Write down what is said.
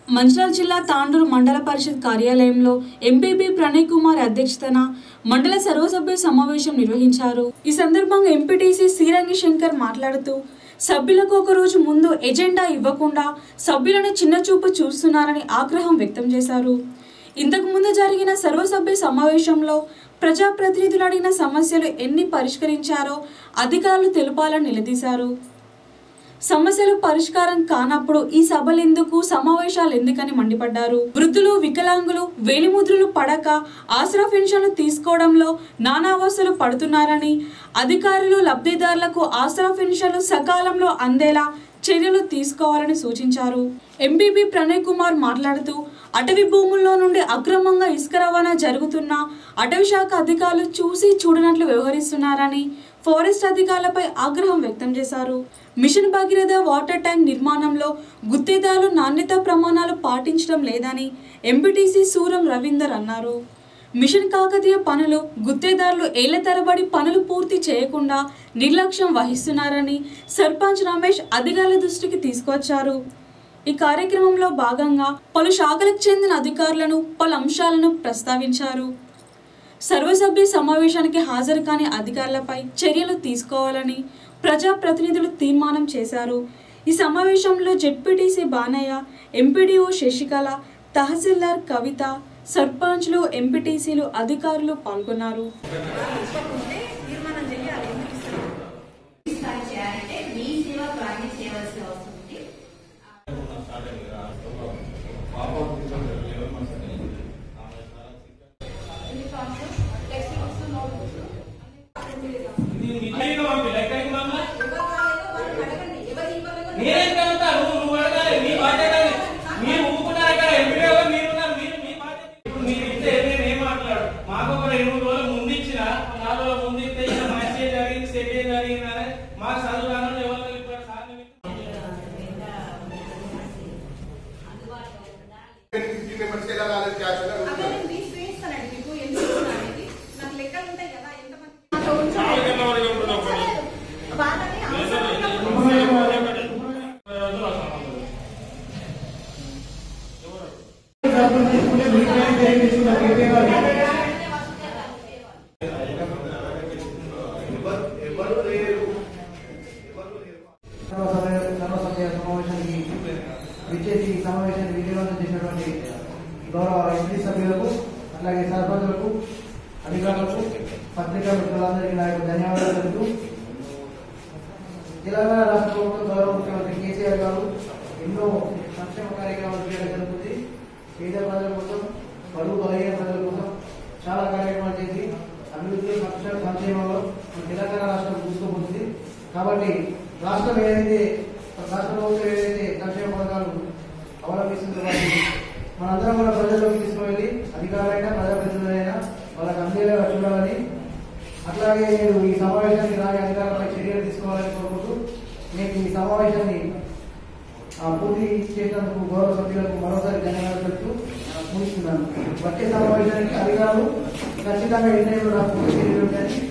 మంచిర్యాల జిల్లా తాండూరు మండల పరిషత్ కార్యాలయంలో ఎంపీపీ ప్రణయ్ కుమార్ అధ్యక్షతన మండల సర్వసభ్య సమావేశం నిర్వహించారు ఈ సందర్భంగా ఎంపీటీసీ శ్రీరంగి శంకర్ మాట్లాడుతూ సభ్యులకు ఒక రోజు ముందు ఎజెండా ఇవ్వకుండా సభ్యులను చిన్నచూపు చూస్తున్నారని ఆగ్రహం వ్యక్తం చేశారు ఇంతకు ముందు జరిగిన సర్వసభ్య సమావేశంలో ప్రజాప్రతినిధులు అడిగిన సమస్యలు ఎన్ని పరిష్కరించారో అధికారులు తెలుపాలని నిలదీశారు సమస్యలు పరిష్కారం కానప్పుడు ఈ సభలు ఎందుకు సమావేశాలు ఎందుకని మండిపడ్డారు వృద్ధులు వికలాంగులు వేలిముద్రలు పడక ఆసరా పెన్షన్లు తీసుకోవడంలో నానావస్థలు పడుతున్నారని అధికారులు లబ్ధిదారులకు ఆసరా పెన్షన్లు సకాలంలో అందేలా చర్యలు తీసుకోవాలని సూచించారు ఎంపీపీ ప్రణయ్ కుమార్ మాట్లాడుతూ అటవీ భూముల్లో నుండి అక్రమంగా ఇసుక రవాణా జరుగుతున్నా అటవీ శాఖ అధికారులు చూసి చూడనట్లు వ్యవహరిస్తున్నారని ఫారెస్ట్ అధికారులపై ఆగ్రహం వ్యక్తం చేశారు మిషన్ భగీరథ వాటర్ ట్యాంక్ నిర్మాణంలో గుత్తేదారులు నాణ్యత ప్రమాణాలు పాటించడం లేదని ఎంపీటీసీ సూరం రవీందర్ అన్నారు మిషన్ కాకతీయ పనులు గుత్తేదారులు ఏళ్ల తరబడి పనులు పూర్తి చేయకుండా నిర్లక్ష్యం వహిస్తున్నారని సర్పంచ్ రమేష్ అధికారుల దృష్టికి తీసుకొచ్చారు ఈ కార్యక్రమంలో భాగంగా పలు శాఖలకు చెందిన అధికారులను పలు అంశాలను ప్రస్తావించారు సర్వసభ్య సమావేశానికి హాజరు కాని అధికారులపై చర్యలు తీసుకోవాలని ప్రజాప్రతినిధులు తీర్మానం చేశారు ఈ సమావేశంలో జెడ్పీటీసీ బానయ్య ఎంపీడీఓ శశికళ తహసీల్దార్ కవిత సర్పంచ్లు ఎంపీటీసీలు అధికారులు పాల్గొన్నారు స్థాయి చేయాలంటే మీ సేవ ప్రాణి చేయవలసి వస్తుంది ఇట్లయినా పంపి, లెక్కకి పంపి. నేనేం కలుగుతా? నువ్వు నువ్వు అడగాలి. మీ బాధ్యత అది. మీరు ఊపుకున్నారు ఇక్కడ. ఎంపీడీ ఎవరు? మీరున్నారు. మీరు మీ బాధ్యత. ఇప్పుడు మీరు ఇస్తే నేను ఏం మాట్లాడు మాకు ఒక రెండు మూడు రోజులు ముందు ఇచ్చిన నాలుగు రోజులు ముందు ఇస్తే ఇలా మంచి జరిగింది సెట్ జరిగిందని మాకు చదువు రాను ఎవరు ఇప్పుడు సార్ ఫిఫ్టీ మెంబర్స్ ఎలా రాలేదు క్యాష్ అని అదే అడుగుతున్నారు. నేను తీసి వేయిస్తానండి మీకు ఎంత ఇస్తున్నా అనేది నాకు లెక్కలు ఉంటాయి కదా ఎంతమంది నాతో ఉంచండి. వాళ్ళని అవసరం ఎవరు ఎవరు లేరు సర్వసభ్య సమావేశానికి విచ్చేసి ఈ సమావేశాన్ని విజయవంతం చేసినటువంటి గౌరవ ఎంపీ సభ్యులకు అట్లాగే సర్పంచులకు అధికారులకు పత్రికా మిత్రులందరికీ నా యొక్క ధన్యవాదాలు తెలుపుతూ తెలంగాణ రాష్ట్ర ప్రభుత్వం గౌరవ ముఖ్యమంత్రి కేసీఆర్ గారు ఎన్నో సంక్షేమ కార్యక్రమాలు చేయడం జరుగుతుంది పేద ప్రజల కోసం బరువు బలహీన ప్రజల కోసం చాలా కార్యక్రమాలు చేసి అభివృద్ధి సంక్షేమ సంక్షేమంలో మన తెలంగాణ రాష్ట్రం దూసుకోబోతుంది కాబట్టి రాష్ట్రం ఏదైతే రాష్ట్ర ప్రభుత్వం ఏదైతే సంక్షేమ పథకాలు అవలంబిస్తుందో వాటిని మనందరం కూడా ప్రజల్లోకి తీసుకువెళ్ళి అధికారులైనా ప్రజాప్రతినిధులైనా వాళ్ళకి అందేలా చూడాలని అట్లాగే నేను ఈ సమావేశానికి రాని అధికారులపై చర్యలు తీసుకోవాలని కోరుకుంటూ నేను ఈ సమావేశాన్ని ఆ, పూర్తి చేసినందుకు గౌరవ సభ్యులకు మరోసారి ధన్యవాదాలు చెప్తూ ఆ, ముగిస్తున్నాను వచ్చే సమావేశానికి అధికారులు ఖచ్చితంగా నిర్ణయంలో నాకు పూర్తి చర్యలు ఉంటాయని